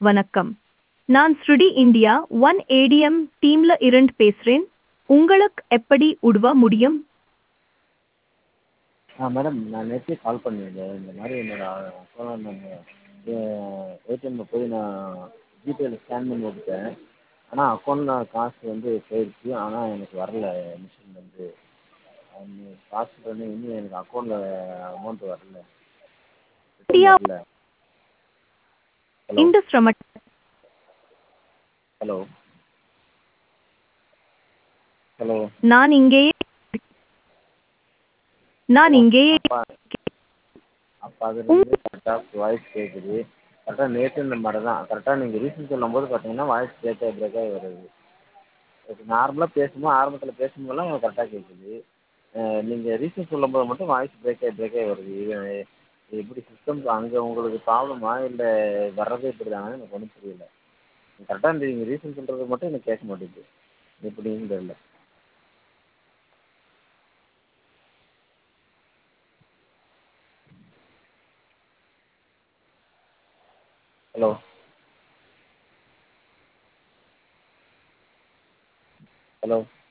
வணக்கம் நான் ஸ்ருடி இந்தியா ஒன் ஏடிஎம் டீம்ல இருந்து பேசுறேன் உங்களுக்கு எப்படி உதவ முடியும் ஆ மேடம் நான் நேற்றே கால் பண்ணியிருந்தேன் இந்த மாதிரி என்னோட அக்கௌண்ட் நம்பர் ஏடிஎம்மில் போய் நான் ஜிபேயில் ஸ்கேன் பண்ணி எடுத்தேன் ஆனால் அக்கௌண்ட்டில் காசு வந்து போயிடுச்சு ஆனால் எனக்கு வரல மிஷின்லேருந்து காசு வந்து இன்னும் எனக்கு அக்கௌண்ட்டில் அமௌண்ட் வரல இந்தியா- வரல ஹலோ இந்த சிரம ஹலோ ஹலோ நான் இங்கேயே நான் இங்கேயே அப்பா அப்போ அதுலேருந்து கரெக்டாக வாய்ஸ் கேட்குது கரெக்டாக நேற்று இந்த மாதிரி தான் கரெக்டாக நீங்கள் ரீசன் சொல்லும்போது பார்த்தீங்கன்னா வாய்ஸ் பிரேக் ஆகி பிரேக் ஆகி வருது இப்போ நார்மலாக பேசும்போது ஆரம்பத்தில் பேசும்போதெல்லாம் கரெக்டாக கேட்குது நீங்கள் ரீசன் சொல்லும்போது மட்டும் வாய்ஸ் பிரேக் ஆகி பிரேக் ஆகி வருது இது இது எப்படி சிஸ்டம் அங்கே உங்களுக்கு ப்ராப்ளமா இல்லை வர்றதே இப்படி தானே எனக்கு ஒன்றும் புரியல கரெக்டாக நீங்கள் ரீசன் சொல்கிறது மட்டும் எனக்கு கேட்க மாட்டேங்குது எப்படின்னு தெரியல ஹலோ ஹலோ